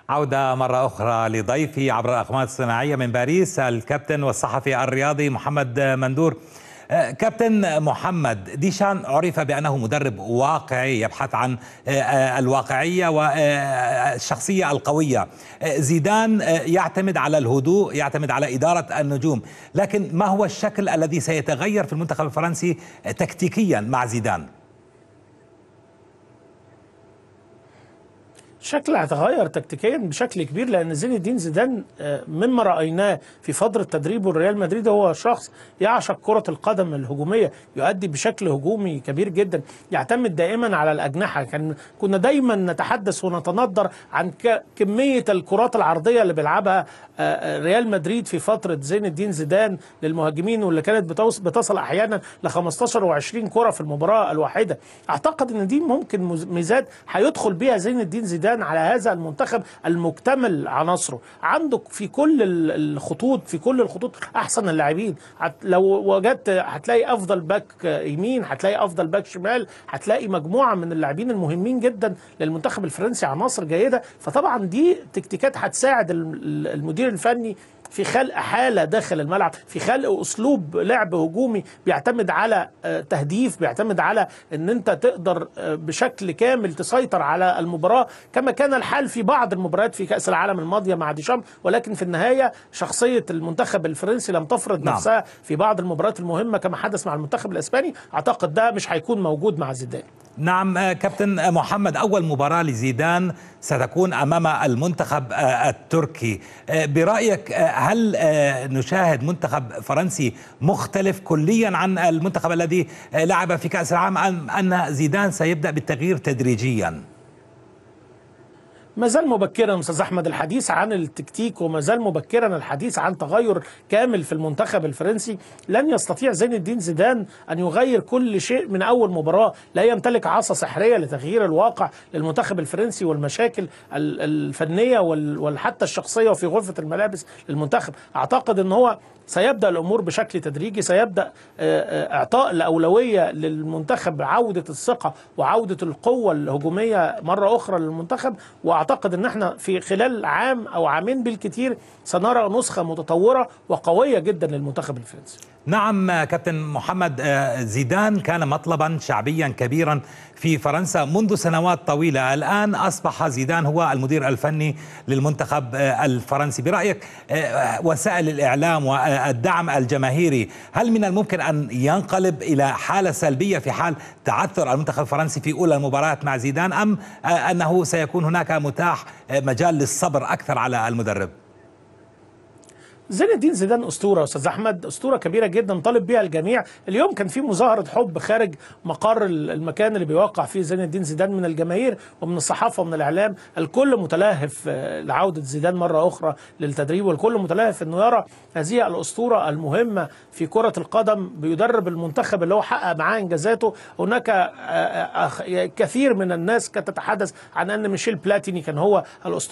عودة مرة أخرى لضيفي عبر الأقمار الصناعية من باريس الكابتن والصحفي الرياضي محمد مندور كابتن محمد ديشان عرف بأنه مدرب واقعي يبحث عن الواقعية والشخصية القوية زيدان يعتمد على الهدوء يعتمد على إدارة النجوم لكن ما هو الشكل الذي سيتغير في المنتخب الفرنسي تكتيكيا مع زيدان؟ شكل هيتغير تكتيكيا بشكل كبير لان زين الدين زيدان مما رايناه في فتره تدريبه لريال مدريد هو شخص يعشق كره القدم الهجوميه يؤدي بشكل هجومي كبير جدا يعتمد دائما على الاجنحه كان كنا دايما نتحدث ونتندر عن كميه الكرات العرضيه اللي بيلعبها ريال مدريد في فتره زين الدين زيدان للمهاجمين واللي كانت بتصل احيانا ل 15 و20 كره في المباراه الواحده اعتقد ان دي ممكن ميزات هيدخل بيها زين الدين زيدان على هذا المنتخب المكتمل عناصره عنده في كل الخطوط في كل الخطوط احسن اللاعبين لو وجدت هتلاقي افضل باك يمين هتلاقي افضل باك شمال هتلاقي مجموعه من اللاعبين المهمين جدا للمنتخب الفرنسي عناصر جيده فطبعا دي تكتيكات هتساعد المدير الفني في خلق حالة داخل الملعب في خلق أسلوب لعب هجومي بيعتمد على تهديف بيعتمد على أن أنت تقدر بشكل كامل تسيطر على المباراة كما كان الحال في بعض المباريات في كأس العالم الماضية مع ديشام ولكن في النهاية شخصية المنتخب الفرنسي لم تفرض نعم. نفسها في بعض المباريات المهمة كما حدث مع المنتخب الإسباني أعتقد ده مش هيكون موجود مع زيدان نعم كابتن محمد أول مباراة لزيدان ستكون أمام المنتخب التركي برأيك هل نشاهد منتخب فرنسي مختلف كليا عن المنتخب الذي لعب في كأس العالم أم أن زيدان سيبدأ بالتغيير تدريجيا؟ ما زال مبكرا استاذ احمد الحديث عن التكتيك وما زال مبكرا الحديث عن تغير كامل في المنتخب الفرنسي لن يستطيع زين الدين زيدان ان يغير كل شيء من اول مباراه لا يمتلك عصا سحريه لتغيير الواقع للمنتخب الفرنسي والمشاكل الفنيه وحتى الشخصيه وفي غرفه الملابس للمنتخب اعتقد ان هو سيبدا الامور بشكل تدريجي سيبدا اعطاء الاولويه للمنتخب عوده الثقه وعوده القوه الهجوميه مره اخرى للمنتخب واعتقد ان احنا في خلال عام او عامين بالكثير سنرى نسخه متطوره وقويه جدا للمنتخب الفرنسي نعم كابتن محمد زيدان كان مطلبا شعبيا كبيرا في فرنسا منذ سنوات طويلة الآن أصبح زيدان هو المدير الفني للمنتخب الفرنسي برأيك وسائل الإعلام والدعم الجماهيري هل من الممكن أن ينقلب إلى حالة سلبية في حال تعثر المنتخب الفرنسي في أولى المباريات مع زيدان أم أنه سيكون هناك متاح مجال للصبر أكثر على المدرب زين الدين زيدان اسطوره استاذ احمد اسطوره كبيره جدا طالب بها الجميع اليوم كان في مظاهره حب خارج مقر المكان اللي بيوقع فيه زين الدين زيدان من الجماهير ومن الصحافه ومن الاعلام الكل متلهف لعوده زيدان مره اخرى للتدريب والكل متلهف انه يرى هذه الاسطوره المهمه في كره القدم بيدرب المنتخب اللي هو حقق معاه انجازاته هناك كثير من الناس كانت تتحدث عن ان ميشيل بلاتيني كان هو الاسطوره